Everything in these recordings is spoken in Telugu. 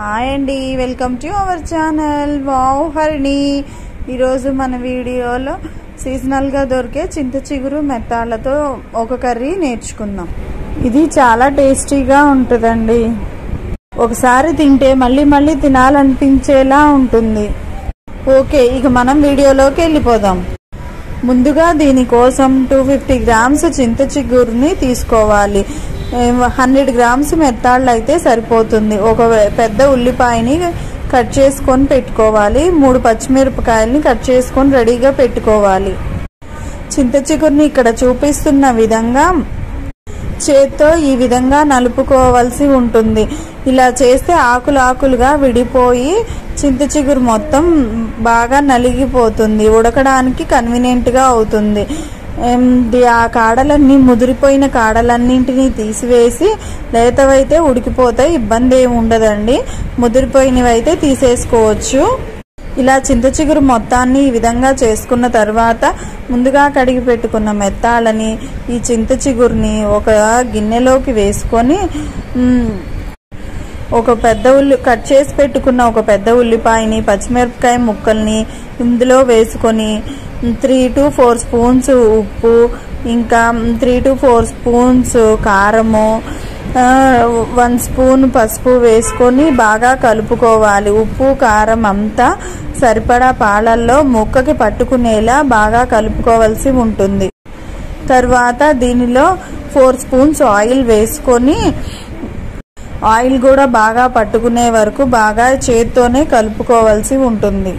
హాయ్ అండి welcome to our channel wow Harini ఈరోజు మన వీడియోలో సీజనల్గా దొరికే చింత చిగురు మెత్తాలతో ఒక కర్రీ నేర్చుకుందాం ఇది చాలా టేస్టీగా ఉంటుందండి ఒకసారి తింటే మళ్ళీ మళ్ళీ తినాలనిపించేలా ఉంటుంది ఓకే ఇక మనం వీడియోలోకి వెళ్ళిపోదాం ముందుగా దీనికోసం టూ ఫిఫ్టీ గ్రామ్స్ చింత చిగురుని తీసుకోవాలి హండ్రెడ్ గ్రామ్స్ మెత్తాళ్ళు అయితే సరిపోతుంది ఒక పెద్ద ఉల్లిపాయని కట్ చేసుకొని పెట్టుకోవాలి మూడు పచ్చిమిరపకాయలని కట్ చేసుకొని రెడీగా పెట్టుకోవాలి చింత చిగురుని ఇక్కడ చూపిస్తున్న విధంగా చేత్తో ఈ విధంగా నలుపుకోవాల్సి ఉంటుంది ఇలా చేస్తే ఆకులు ఆకులుగా విడిపోయి చింత చిగురు మొత్తం బాగా నలిగిపోతుంది ఉడకడానికి కన్వీనియంట్గా అవుతుంది ఆ కాడలన్నీ ముదిరిపోయిన కాడలన్నింటినీ తీసివేసి లేతవైతే ఉడికిపోతాయి ఇబ్బంది ఏమి ఉండదండి ముదిరిపోయినవి అయితే తీసేసుకోవచ్చు ఇలా చింత చిగురు మొత్తాన్ని ఈ విధంగా చేసుకున్న తర్వాత ముందుగా కడిగి పెట్టుకున్న మెత్తాలని ఈ చింత చిగురుని ఒక గిన్నెలోకి వేసుకొని ఒక పెద్ద ఉల్లి కట్ చేసి పెట్టుకున్న ఒక పెద్ద ఉల్లిపాయని పచ్చిమిరపకాయ ముక్కల్ని ఇందులో వేసుకొని త్రీ టు ఫోర్ స్పూన్స్ ఉప్పు ఇంకా త్రీ టు ఫోర్ స్పూన్స్ కారము వన్ స్పూన్ పసుపు వేసుకొని బాగా కలుపుకోవాలి ఉప్పు కారం అంతా సరిపడా పాలల్లో ముక్కకి పట్టుకునేలా బాగా కలుపుకోవాల్సి ఉంటుంది తర్వాత దీనిలో ఫోర్ స్పూన్స్ ఆయిల్ వేసుకొని ఆయిల్ కూడా బాగా పట్టుకునే వరకు బాగా చేత్తోనే కలుపుకోవాల్సి ఉంటుంది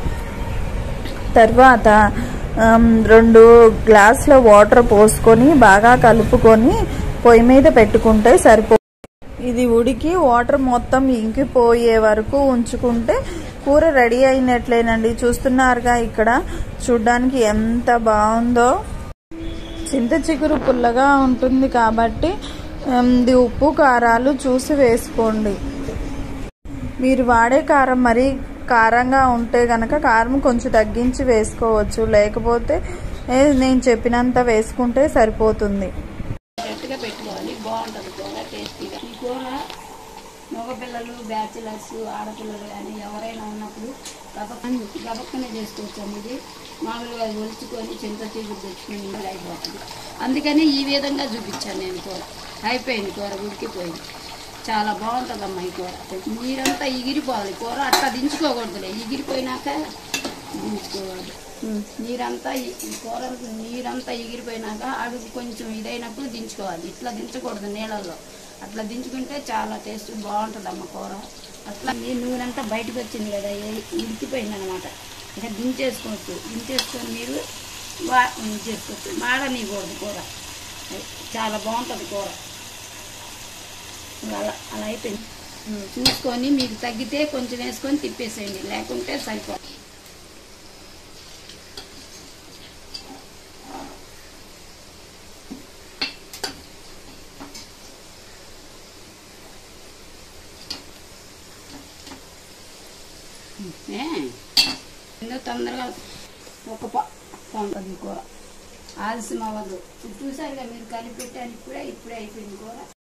తర్వాత రెండు గ్లాసుల వాటర్ పోసుకొని బాగా కలుపుకొని పొయ్యి మీద పెట్టుకుంటే సరిపో ఇది ఉడికి వాటర్ మొత్తం ఇంకిపోయే వరకు ఉంచుకుంటే కూర రెడీ అయినట్లేనండి చూస్తున్నారుగా ఇక్కడ చూడ్డానికి ఎంత బాగుందో చింత చిగురు పుల్లగా ఉంటుంది కాబట్టి ఇది ఉప్పు కారాలు చూసి వేసుకోండి మీరు వాడే కారం మరీ కారంగా ఉంటే గనక కారం కొంచెం తగ్గించి వేసుకోవచ్చు లేకపోతే నేను చెప్పినంత వేసుకుంటే సరిపోతుంది గట్టిగా పెట్టుకోవాలి బాగుంటుంది కూర టేస్టీగా ఈ కూర మగపిల్లలు బ్యాచిలర్స్ ఆడపిల్లలు కానీ ఎవరైనా ఉన్నప్పుడు గబక్కని గబక్కనే చేసుకోవచ్చు అండి ఇది మామూలుగా ఒలుచుకొని చింత చీగురు తెచ్చుకొని ఇందులో అయిపోతుంది అందుకని ఈ విధంగా చూపించాను నేను కూర అయిపోయింది కూర ఉడికిపోయింది చాలా బాగుంటుందమ్మా ఈ కూర నీరంతా ఎగిరిపోవాలి కూర అట్లా దించుకోకూడదులే ఎగిరిపోయినాక దించుకోవాలి నీరంతా ఈ కూర నీరంతా ఎగిరిపోయినాక అడుగు కొంచెం ఇదైనప్పుడు దించుకోవాలి ఇట్లా దించకూడదు నీళ్ళల్లో అట్లా దించుకుంటే చాలా టేస్ట్ బాగుంటుంది అమ్మ కూర అట్లా ఈ నూనెంతా బయటకు వచ్చింది కదా ఉడికిపోయింది అనమాట ఇక దించేసుకోవచ్చు దించేసుకొని మీరు వా చేసుకోవచ్చు మాడనీయకూడదు కూర చాలా బాగుంటుంది కూర అలా అలా అయిపోయింది చూసుకొని మీకు తగ్గితే కొంచెం వేసుకొని తిప్పేసేయండి లేకుంటే సరిపోతుంది ఎందుకు తొందరగా ఒక పంపది కూర ఆలస్యం అవ్వదు చూసారుగా మీరు కలిపి పెట్టాను ఇప్పుడే ఇప్పుడే అయిపోయింది కూర